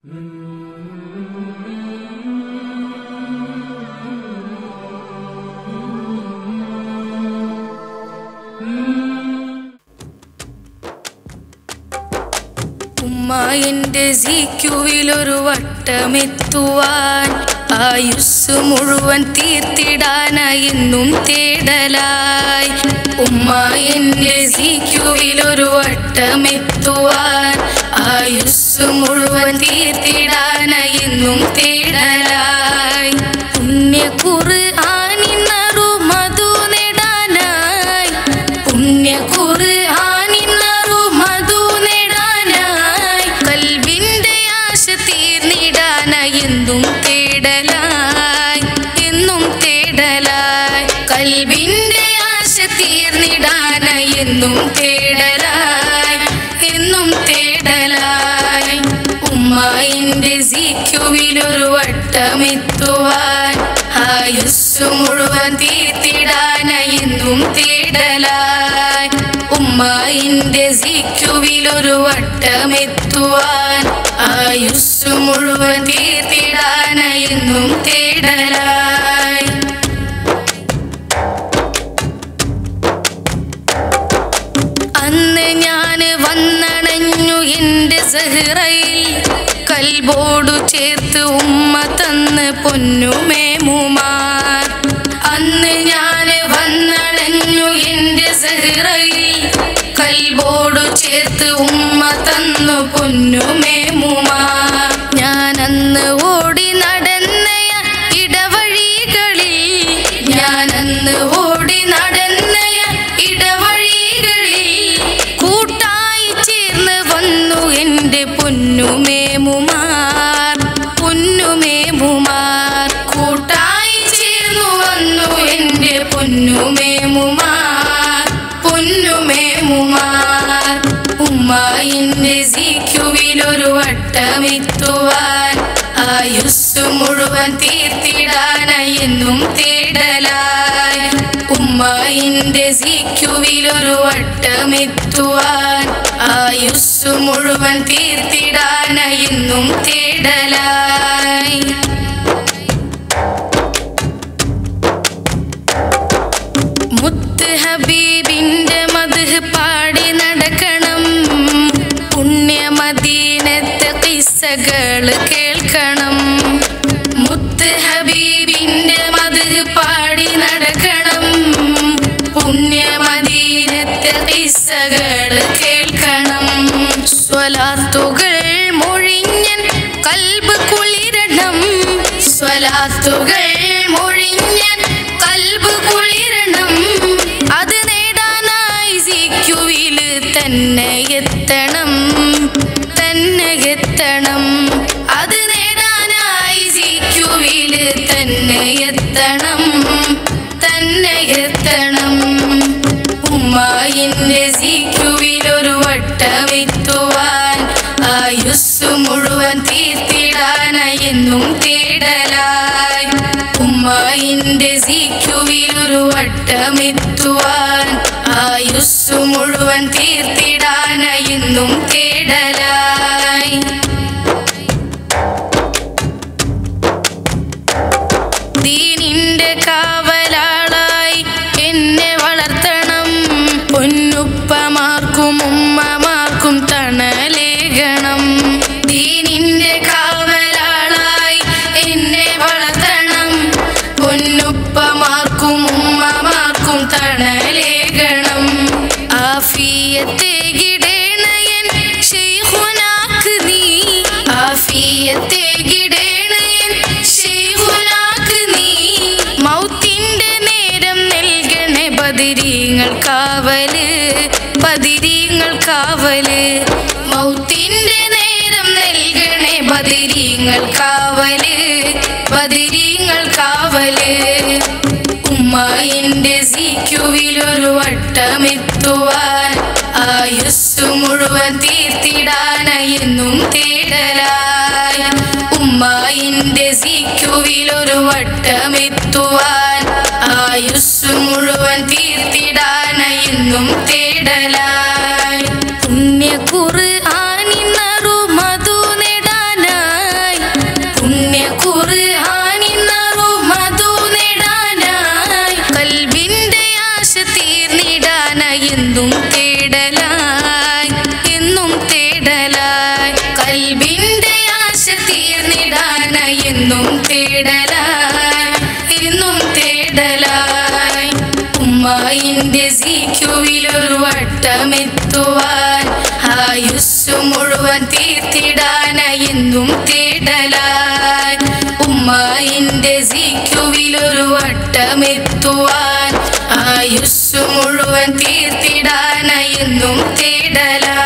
ഉമ്മ എന്റെ സിക്യുവിലൊരു വട്ടമെത്തുവാൻ ആയുസ് മുഴുവൻ തീർത്തിടാനായി എന്നും തേടലായി ഉമ്മ എന്റെ സിക്യുവിലൊരു വട്ടമെത്തുവാൻ ആയുസ് മുഴുവൻ തീർത്തിടാനായി എന്നും തേടലായി പുണ്യക്കുറ് ആനിന്നറു മധു നേടാനായി പുണ്യക്കുറ് ആനിന്നറു മധു നേടാനായി കൽവിന്റെ ആശ തീർന്നിടാനായി എന്നും തേടലായി എന്നും തേടലായി കൽവിന്റെ ആശ തീർന്നിടാനായി എന്നും തേടലായി എന്നും തേടലായി ഉമ്മ എന്റെ സിക്യുവിലൊരു വട്ടമെത്തുവാൻ ആയുസ് മുഴുവൻ തീർത്തിടാനായി എന്നും തേടലായി ഉമ്മ എന്റെ സിക്യുവിലൊരു വട്ടമെത്തുവാൻ ആയുസ് മുഴുവൻ തീർത്തിടാനായി എന്നും തേടലായി അന്ന് ഞാന് വന്നണഞ്ഞു എന്റെ സഹറയിൽ കൽബോടു ചേർത്ത് ഉമ്മ തന്ന് പൊന്നുമേമുമാർ അന്ന് ഞാന് വന്നണഞ്ഞു എന്റെ സഹറയിൽ കൽബോടു ചേർത്ത് ഉമ്മ തന്നു പൊന്നുമേമുമാർ ഞാൻ അന്ന് ഓടി നടന്നയ ഇടവഴികളിൽ ഞാൻ അന്ന് ഓടി നടന്നയ ഇടവഴികളിൽ കൂട്ടായി ചേർന്ന് വന്നു എൻ്റെ പൊന്നുമേമുമാർ പൊന്നുമേമുമാർ കൂട്ടായി ചേർന്നു വന്നു എൻ്റെ പൊന്നുമേമുമാർ പൊന്നുമേമുമാർ ഉമ്മ എൻ്റെ സിക്യുവിലൊരു വട്ടമെത്തുവാൻ ആയുസ് മുഴുവൻ തീർത്തിടാനായി എന്നും തേടലായി ഉമ്മ എൻ്റെ സിക്യുവിലൊരു വട്ടമെത്തുവാൻ ആയുസ് മുഴുവൻ തീർത്തിടാനായി എന്നും തേടലായി മുത്ത് ഹബീബിന്റെ മധു പാടി നടക്കണം പുണ്യമദീനത്തെ കിസ്സകൾ കേൾക്കണം മുത്ത് ഹബീബിന്റെ മധു പാടി നടക്കണം പുണ്യമദീനത്തെ കിസ്സകൾ കേൾക്കണം സ്വലാത്തുകൾ മൊഴിഞ്ഞൻ കൽബ് കുളിരണം സ്വലാത്തുകൾ മൊഴിഞ്ഞൻ കൽബ് കുളിരണം അത് നേടാനായി സിക്യുവില് തന്നെ എത്തണം തന്നെ എത്തണം അത് നേടാനായി സിക്യുവില് തന്നെ എത്തണം തന്നെ എത്തണം ഉമ്മ എന്റെ സിക്യുവിലൊരു വട്ടമെത്തുവാൻ ആയുസ് മുഴുവൻ തീർത്തിടാനായി എന്നും തേടലായി ഉമ്മ എന്റെ സിക്യുവിലൊരു വട്ടമെത്തുവാൻ ആയുസ് മുഴുവൻ തീർത്തിടാനായി എന്നും തേടലായി ദീനിന്റെ കാവലാളായി എന്നെ വളർത്തണം പൊന്നുപ്പമാർക്കും ഉമ്മമാർക്കും തണലേകണം ദീനിന്റെ കാവലാളായി എന്നെ വളർത്തണം പൊന്നുപ്പമാർക്കും ഉമ്മമാർക്കും തണലേകണം ആഫിയത്തെ ഗിടേണയൻ ശൈഖുനാക്ക് നീ ആഫിയത്തെ ഗിടേണയൻ ശൈഖുനാക്ക് നീ മൗത്തിന്റെ നേരം നൽകണേ ബദിരീങ്ങൾ കാവല് ബദിരീങ്ങൾ കാവല് മൗത്തിന്റെ നേരം നൽകണേ ബദിരീങ്ങൾ കാവല് ബദിരീങ്ങൾ കാവല് ഉമ്മ എന്റെ സിക്യുവിലൊരു വട്ടമെത്തുവാൻ ആയുസ് മുഴുവൻ തീർത്തിടാനായി എന്നും തേടലായി ഉമ്മ എന്റെ സിക്യുവിലൊരു വട്ടമെത്തുവാൻ ആയുസ് മുഴുവൻ തീർത്തിടാനായി എന്നും തേടലായി പുണ്യക്കുറ് ആനിന്നറു മധു നേടാനായി എന്നും തേടലായി എന്നും തേടലായി ഉമ്മായിന്റെ സീക്യുവിലൊരു വട്ടമെത്തുവാൻ ആയുസ് മുഴുവൻ തീർത്തിടാന എന്നും തേടലായി ഉമ്മായിന്റെ സീക്യുവിലൊരു വട്ടമെത്തുവാൻ ആയുസ് മുഴുവൻ തീർത്തിടാന എന്നും തേടലായി